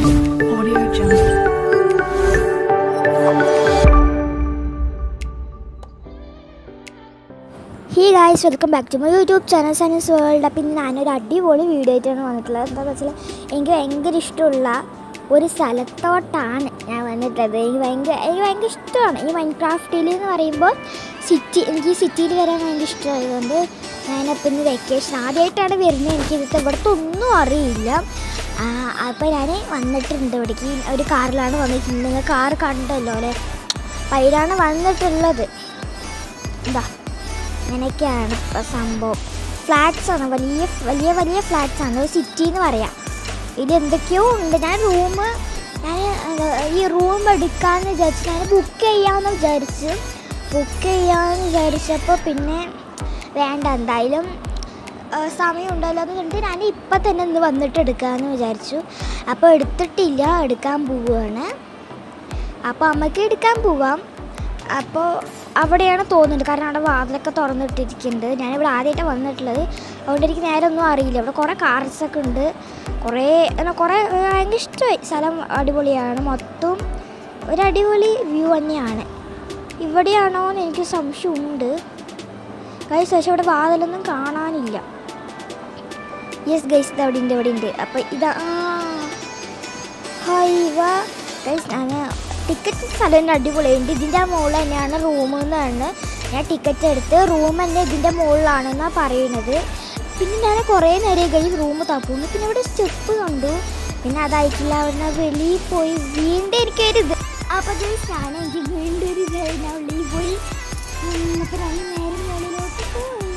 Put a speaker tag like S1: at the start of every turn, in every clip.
S1: Audio Jungle.
S2: Hi guys welcome back to my YouTube channel science world അപ്പം ഇന്ന് ഞാനൊരു അടിപൊളി വീഡിയോ ആയിട്ടാണ് വന്നിട്ടുള്ളത് എന്താണെന്ന് വെച്ചാൽ എനിക്ക് ഭയങ്കര ഇഷ്ടമുള്ള ഒരു സ്ഥലത്തോട്ടാണ് ഞാൻ വന്നിട്ടുള്ളത് എനിക്ക് ഭയങ്കര എനിക്ക് ഭയങ്കര ഇഷ്ടമാണ് ഈ മൈൻക്രാഫ്റ്റിൽ എന്ന് പറയുമ്പോൾ സിറ്റി എനിക്ക് സിറ്റിയിൽ വരാൻ ഭയങ്കര ഇഷ്ടമായതുകൊണ്ട് ഞാനപ്പോൾ ഇന്ന് വെക്കേഷൻ ആദ്യമായിട്ടാണ് വരുന്നത് എനിക്ക് ഇവിടുത്തെ ഇവിടുത്തെ ഒന്നും അറിയില്ല അപ്പോൾ ഞാൻ വന്നിട്ടുണ്ട് ഇവിടേക്ക് ഒരു കാറിലാണ് വന്നിട്ടുണ്ട് നിങ്ങൾ കാർ കണ്ടല്ലോ അല്ലേ അപ്പം അതിലാണ് വന്നിട്ടുള്ളത് എന്താ അങ്ങനെയൊക്കെയാണ് ഇപ്പോൾ സംഭവം ഫ്ലാറ്റ്സ് ആണ് വലിയ വലിയ വലിയ ഫ്ലാറ്റ്സ് ആണ് ഒരു സിറ്റി എന്ന് പറയാം ഇത് എന്തൊക്കെയോ ഉണ്ട് ഞാൻ റൂം ഞാൻ ഈ റൂം എടുക്കാമെന്ന് വിചാരിച്ചു ഞാൻ ബുക്ക് ചെയ്യാമെന്ന് വിചാരിച്ചു ബുക്ക് ചെയ്യാമെന്ന് വിചാരിച്ചപ്പോൾ പിന്നെ വേണ്ട എന്തായാലും ആ, സമയം ഉണ്ടല്ലോ എന്ന് കണ്ടിട്ട് ഞാൻ ഇപ്പം തന്നെ ഒന്ന് വന്നിട്ട് എടുക്കാമെന്ന് വിചാരിച്ചു അപ്പോൾ എടുത്തിട്ടില്ല എടുക്കാൻ പോവുകയാണ് അപ്പോൾ അമ്മയ്ക്ക് എടുക്കാൻ പോവാം അപ്പോൾ അവിടെയാണ് തോന്നുന്നത് കാരണം അവിടെ വാതിലൊക്കെ തുറന്നിട്ടിരിക്കുന്നുണ്ട് ഞാനിവിടെ ആദ്യമായിട്ടാണ് വന്നിട്ടുള്ളത് അതുകൊണ്ട് എനിക്ക് നേരെ ഒന്നും അറിയില്ല ഇവിടെ കുറേ കാർസൊക്കെ ഉണ്ട് കുറേ എന്നാ കുറേ ഭയങ്കര ഇഷ്ടമായി സ്ഥലം അടിപൊളിയാണ് മൊത്തം ഒരു അടിപൊളി വ്യൂ തന്നെയാണ് ഇവിടെയാണോ എന്ന് എനിക്ക് സംശയമുണ്ട് ഗൈസ് പക്ഷേ ഇവിടെ വാതിലൊന്നും കാണാനില്ല യെസ് ഗൈസ് ഇത് അവിടെ ഉണ്ട് ഇവിടെ ഉണ്ട് അപ്പോൾ ഇതാ ആ ഹൈവ ഗൈസ് ഞാൻ ടിക്കറ്റ് സ്ഥലം തന്നെ അടിപൊളിയുണ്ട് ഇതിൻ്റെ മുകളിൽ തന്നെയാണ് റൂം എന്നാണ് ഞാൻ ടിക്കറ്റ് എടുത്ത് റൂം തന്നെ ഇതിൻ്റെ മുകളിലാണെന്നാണ് പറയുന്നത് പിന്നെ ഞാൻ കുറേ നേരം കഴിയും റൂം തപ്പുന്നു പിന്നെ ഇവിടെ സ്റ്റെപ്പ് കണ്ടു പിന്നെ അതായിട്ടില്ല അവിടെ വെളിയിൽ പോയി വീണ്ടും എനിക്കൊരു ഇത് അപ്പോൾ ഗൈസ് ഞാൻ എനിക്ക് വീണ്ടും ഒരു ഇത് ഞാൻ ഉള്ളിൽ പോയി അപ്പോൾ ഞാൻ നേരെ മുകളിലോട്ട് പോയി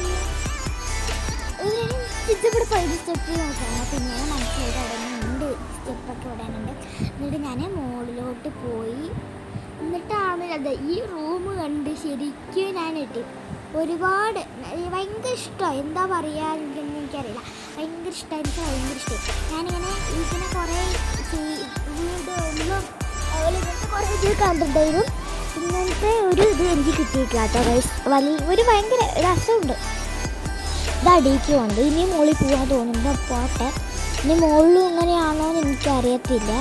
S2: ഇവിടെ പോയത് സ്റ്റെപ്പ് നോക്കുകയാണ് പിന്നെ മനസ്സിലായിട്ട് അവിടെ ഉണ്ട് സ്റ്റെപ്പൊക്കെ ഇടാനുണ്ട് എന്നിട്ട് ഞാൻ മുകളിലോട്ട് പോയി എന്നിട്ടാണ് അത് ഈ റൂം കണ്ട് ശരിക്കും ഞാൻ ഇട്ടി ഒരുപാട് ഏ, ഭയങ്കര ഇഷ്ടമായി എന്താ പറയുക എനിക്കൊന്നും എനിക്കറിയില്ല ഭയങ്കര ഇഷ്ടമായി എനിക്ക് ഭയങ്കര ഇഷ്ടമായി ഞാനിങ്ങനെ ഇങ്ങനെ കുറേ ചെയ്- വീട് ഒന്നും അതുപോലെ ഇങ്ങനത്തെ കുറേ ഇത് കണ്ടിട്ടുണ്ടായിരുന്നു ഇങ്ങനത്തെ ഒരു ഇത് എനിക്ക് കിട്ടിയിട്ടില്ല കേട്ടോ ഗൈസ് വലിയ ഒരു ഭയങ്കര രസമുണ്ട് ഇത് അടിയിക്ക് പോകുന്നത് ഇനി മുകളിൽ പോകാൻ തോന്നുന്നു പോട്ടെ ഇനി മുകളിലും ഇങ്ങനെയാണോ എന്ന് എനിക്കറിയത്തില്ല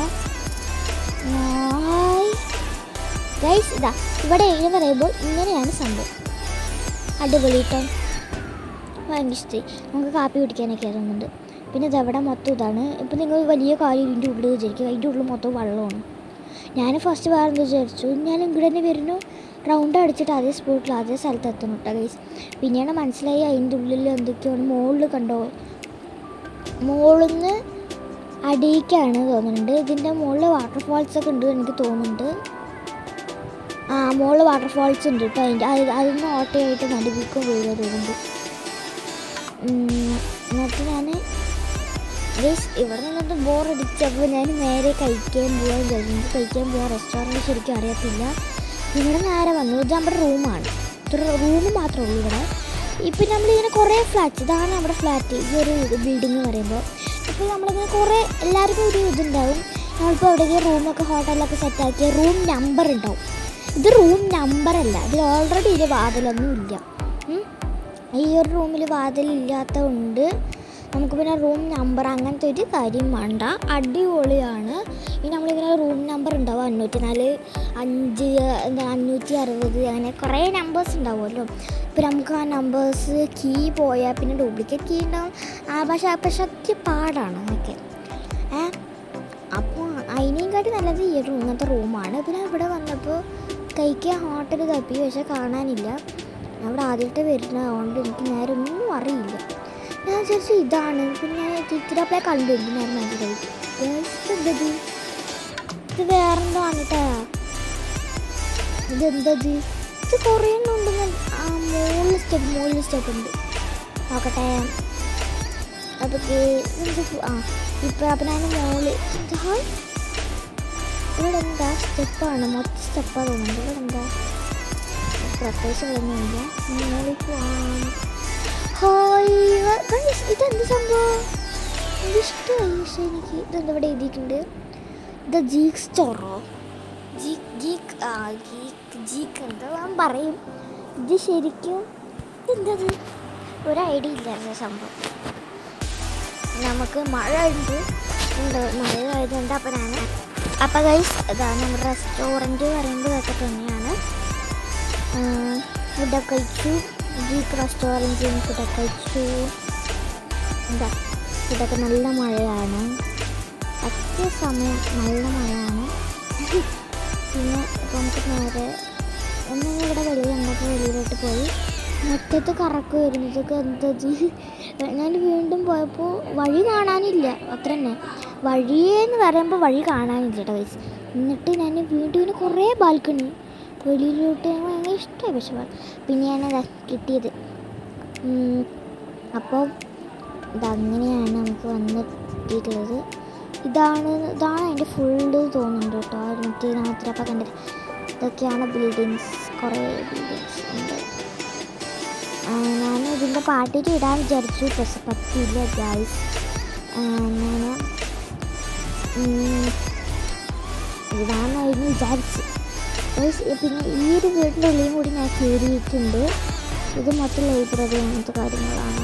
S2: ഗൈസ് ഇതാ ഇവിടെ എന്ന് പറയുമ്പോൾ ഇങ്ങനെയാണ് സംഭവം അടിപൊളി കേട്ടോ ഭയങ്കര ഇഷ്ടമായി നമുക്ക് കാപ്പി കുടിക്കാനൊക്കെ തോന്നുന്നുണ്ട് പിന്നെ ഇതവിടെ മൊത്തം ഇതാണ് ഇപ്പം നിങ്ങൾ വലിയ കാര്യം ഇതിൻ്റെ ഉള്ളിൽ വിചാരിക്കും അതിൻ്റെ ഉള്ളിൽ മൊത്തം വെള്ളമാണ് ഞാൻ ഫസ്റ്റ് വേറെ എന്താ വിചാരിച്ചു ഞാൻ ഇങ്ങോട്ട് തന്നെ വരുന്നു റൗണ്ട് അടിച്ചിട്ട് അതേ സ്പോട്ടിൽ അതേ സ്ഥലത്ത് എത്തണം കേട്ടോ ഗൈസ് പിന്നെയാണ് മനസ്സിലായി അതിൻ്റെ ഉള്ളിൽ എന്തൊക്കെയാണ് മുകളിൽ കണ്ടോ മുകളിൽ നിന്ന് അടിയിക്കാണ് തോന്നുന്നുണ്ട് ഇതിൻ്റെ മുകളിൽ വാട്ടർഫാൾസ് ഒക്കെ ഉണ്ട് എനിക്ക് തോന്നുന്നുണ്ട് ആ മുകളിൽ വാട്ടർഫാൾസ് ഉണ്ട് കേട്ടോ അതിൻ്റെ അത് അതൊന്ന് ഓട്ടയായിട്ട് നടുവിക്ക് വീഴുക തോന്നുന്നുണ്ട് ഉം, എന്നിട്ട് ഞാൻ ഗൈസ് ഇവിടെ നിന്നിട്ട് ബോറടിച്ചപ്പോൾ ഞാൻ നേരെ കഴിക്കാൻ പോകാൻ കഴിഞ്ഞു കഴിക്കാൻ പോകാൻ റെസ്റ്റോറൻറ്റ് ശരിക്കും അറിയത്തില്ല ഇവിടെ നേരെ വന്നു ഇത് നമ്മുടെ റൂമാണ് ഇത്ര റൂം മാത്രമേ ഉള്ളൂ ഇവിടെ ഇപ്പം നമ്മളിങ്ങനെ കുറേ ഫ്ലാറ്റ്സ് ഇതാണ് നമ്മുടെ ഫ്ലാറ്റ് ഈ ഒരു ബിൽഡിംഗ് പറയുമ്പോൾ ഇപ്പോൾ നമ്മളിങ്ങനെ കുറേ എല്ലാവർക്കും ഒരു ഇതുണ്ടാവും നമ്മളിപ്പോൾ എവിടെയെങ്കിലും റൂമൊക്കെ ഹോട്ടലിലൊക്കെ സെറ്റാക്കിയ റൂം നമ്പർ ഉണ്ടാവും ഇത് റൂം നമ്പറല്ല ഇതിൽ ഓൾറെഡി ഇതിൽ വാതിലൊന്നും ഇല്ല ഉം. ഈ ഒരു റൂമിൽ വാതിലില്ലാത്തതുകൊണ്ട് നമുക്ക് പിന്നെ റൂം നമ്പർ അങ്ങനത്തെ ഒരു കാര്യം വേണ്ട അടിപൊളിയാണ് ഈ നമ്മളിങ്ങനെ റൂം നമ്പർ ഉണ്ടാവും അഞ്ഞൂറ്റി നാല് അഞ്ച് എന്താ അഞ്ഞൂറ്റി അറുപത് അങ്ങനെ കുറേ നമ്പേഴ്സ് ഉണ്ടാവുമല്ലോ ഇപ്പം നമുക്ക് ആ നമ്പേഴ്സ് കീ പോയാൽ പിന്നെ ഡ്യൂപ്ലിക്കേറ്റ് കീ ഉണ്ടാവും ആ പക്ഷേ പക്ഷെ അത്യ പാടാണ് അതൊക്കെ ഏ അപ്പോൾ അതിനേയും കാട്ടി നല്ലത് ഈ ഒരു ഇങ്ങനത്തെ റൂമാണ് പിന്നെ ഇവിടെ വന്നപ്പോൾ കഴിക്കാൻ ഹോട്ടൽ തപ്പി പക്ഷെ കാണാനില്ല ഞാൻ ഇവിടെ ആദ്യമായിട്ട് വരുന്നതുകൊണ്ട് എനിക്ക് നേരെ ഒന്നും അറിയില്ല ഞാൻ വിചാരിച്ചു ഇതാണ് പിന്നെ തിരുത്തിരാപ്പിളെ കണ്ടു എനിക്ക് നേരെ മനസ്സിലായി Guys, ഇതെന്തത് ഇത് വേറെന്തോ ആണ് കേട്ടാ ഇതെന്തത് ഇത് കുറേ എണ്ണം ഉണ്ട് ഞാൻ ആ മുകളിൽ സ്റ്റെപ്പ് മുകളിൽ സ്റ്റെപ്പ് ഉണ്ട് നോക്കട്ടെ അപ്പോൾ ആ ഇപ്പം അപ്പം ഞാൻ മുകളിൽ എന്താ ഇവിടെ എന്താ സ്റ്റെപ്പാണ് മൊത്തം സ്റ്റെപ്പാണ് തോന്നുന്നുണ്ട് ഇവിടെ എന്താ പ്രത്യേകിച്ച് ഒന്നുമില്ല മുകളിൽ പോവാം ഹായ് ഗൈസ് ഇതെന്ത് സംഭവം ഇഷ്ടമായി പക്ഷേ എനിക്ക് ഇതെന്താ ഇവിടെ എഴുതിയിട്ടുണ്ട് ഇത് ജീക്ക് സ്റ്റോറോ ജീക്ക് ജീക്ക് ആ ഗീക്ക് ജീക്ക് എന്താ ഞാൻ പറയും ഇത് ശരിക്കും എന്തത് ഒരു ഐഡിയ ഇല്ലായിരുന്നു സംഭവം നമുക്ക് മഴ ഉണ്ട് ഉണ്ട് മഴ ആയതുകൊണ്ട് അപ്പോൾ ഞാൻ അപ്പോൾ ഗൈസ് ഇതാ നമ്മുടെ റെസ്റ്റോറൻറ്റ് പറയുമ്പോൾ ഇതൊക്കെ തന്നെയാണ് ഫുഡൊക്കെ കഴിച്ചു ജീക്ക് റെസ്റ്റോറൻറ്റിൽ നിന്ന് ഫുഡൊക്കെ കഴിച്ചു എന്താ ഫുഡൊക്കെ നല്ല മഴയാണ് പറ്റിയ സമയം നല്ല മഴയാണ് പിന്നെ ഇപ്പം നമുക്ക് നേരെ ഒന്നും ഇവിടെ വെളിയിൽ കണ്ടപ്പോൾ വെളിയിലോട്ട് പോയി മുറ്റത്ത് കറക്കുമായിരുന്നു ഇതൊക്കെ എന്താ ചെയ്യ്? ഞാൻ വീണ്ടും പോയപ്പോൾ വഴി കാണാനില്ല അത്ര തന്നെ വഴിയെന്ന് പറയുമ്പോൾ വഴി കാണാനില്ല കേട്ടോ guys. എന്നിട്ട് ഞാൻ വീണ്ടും ഇങ്ങനെ കുറേ ബാൽക്കണി വെളിയിലോട്ട് ഞാൻ ഭയങ്കര ഇഷ്ടമായി പക്ഷേ ബാ- പിന്നെ ഞാനതാ കിട്ടിയത് ഉം, അപ്പോൾ ഇതങ്ങനെയാണ് നമുക്ക് വന്നെത്തിയിട്ടുള്ളത് ഇതാണ് ഇതാണ് അതിൻ്റെ ഫുള്ള് തോന്നുന്നുണ്ട് കേട്ടോ മറ്റേ രാത്രി അപ്പം കണ്ടത് ഇതൊക്കെയാണ് ബിൽഡിങ്സ് കുറേ ബിൽഡിങ്സ് ഉണ്ട് ആ, ഞാൻ ഇതിൻ്റെ പാട്ടിട്ട് ഇടാൻ വിചാരിച്ചു പക്ഷെ പറ്റിയില്ല ഗായ്സ് ഞാൻ ഇടാന്നായിരുന്നു വിചാരിച്ചു Guys, പിന്നെ ഈ ഒരു വീടിൻ്റെ ഉള്ളിലും കൂടി ഞാൻ കയറിയിട്ടുണ്ട് ഇത് മൊത്തം ലൈബ്രറി അങ്ങനത്തെ കാര്യങ്ങളാണ്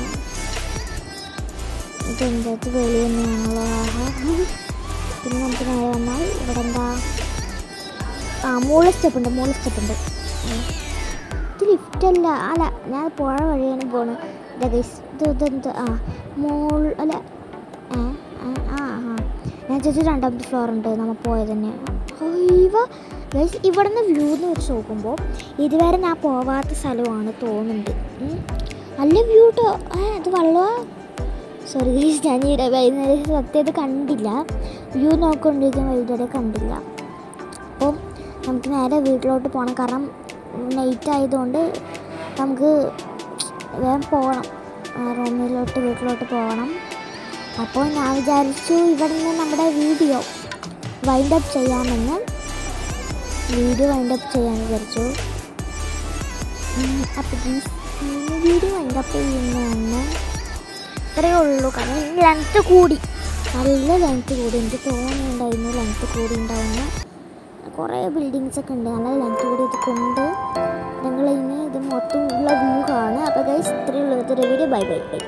S2: ഇതെന്താ ഇത് വെളി തന്നെയാണല്ലോ ആഹാ പിന്നെ നമുക്ക് നേരെ വന്നാൽ ഇവിടെ എന്താ ആ മുകളിൽ സ്റ്റെപ്പ് ഉണ്ട് മുകളിൽ സ്റ്റെപ്പ് ഉണ്ട് ഉം. ഇത് ലിഫ്റ്റ് അല്ല അല്ല ഞാൻ പുഴ വഴിയാണ് പോണ് ഇതാ ഗൈസ് ഇത് ഇതെന്ത് ആ മോൾ അല്ല ഏ ആ ആ ആ ഞാൻ ചോദിച്ചു രണ്ടാമത്തെ ഫ്ലോർ ഉണ്ട് നമ്മൾ പോയത് തന്നെ ഹൈവ ഗൈസ് ഇവിടെ നിന്ന് വ്യൂ എന്ന് വെച്ച് നോക്കുമ്പോൾ ഇതുവരെ ഞാൻ പോവാത്ത സ്ഥലമാണ് തോന്നുന്നുണ്ട് ഉം. നല്ല വ്യൂ കേട്ടോ ഏ അത് വള്ളമാ സോറി ഗൈസ് ഞാൻ ഇവിടെ വൈകുന്നേരം സത്യം ഇത് കണ്ടില്ല വ്യൂ നോക്കിക്കൊണ്ടിരിക്കാൻ വൈകുന്നേരം കണ്ടില്ല അപ്പോൾ നമുക്ക് നേരെ വീട്ടിലോട്ട് പോകണം കാരണം നൈറ്റ് ആയതുകൊണ്ട് നമുക്ക് വേഗം പോകണം റൂമിലോട്ട് വീട്ടിലോട്ട് പോകണം അപ്പോൾ ഞാൻ വിചാരിച്ചു ഇവിടെ നിന്ന് നമ്മുടെ വീഡിയോ വൈൻഡ് അപ്പ് ചെയ്യാമെന്ന് വീഡിയോ വൈൻഡ് അപ്പ് ചെയ്യാൻ വിചാരിച്ചു ഉം, അപ്പോൾ ഈ വീഡിയോ വൈൻഡ് അപ്പ് ചെയ്യുന്നതാണ് ഇത്രയേ ഉള്ളൂ കാരണം ലെങ്ത്ത് കൂടി നല്ല ലെങ്ത്ത് കൂടി എനിക്ക് തോന്നുന്നുണ്ടായിരുന്നു ലെങ്ത്ത് കൂടി ഉണ്ടാവുന്ന കുറേ ബിൽഡിങ്സ് ഒക്കെ ഉണ്ട് നല്ല ലെങ്ത്ത് കൂടി ഇത് കൊണ്ട് നിങ്ങൾ ഇനി ഇത് മൊത്തം ഉള്ള വ്യൂ കാണുക അപ്പോൾ ഗൈസ് ഇത്രയേ ഉള്ളൂ ഇതൊരു വീഡിയോ ബൈ ബൈ ബൈ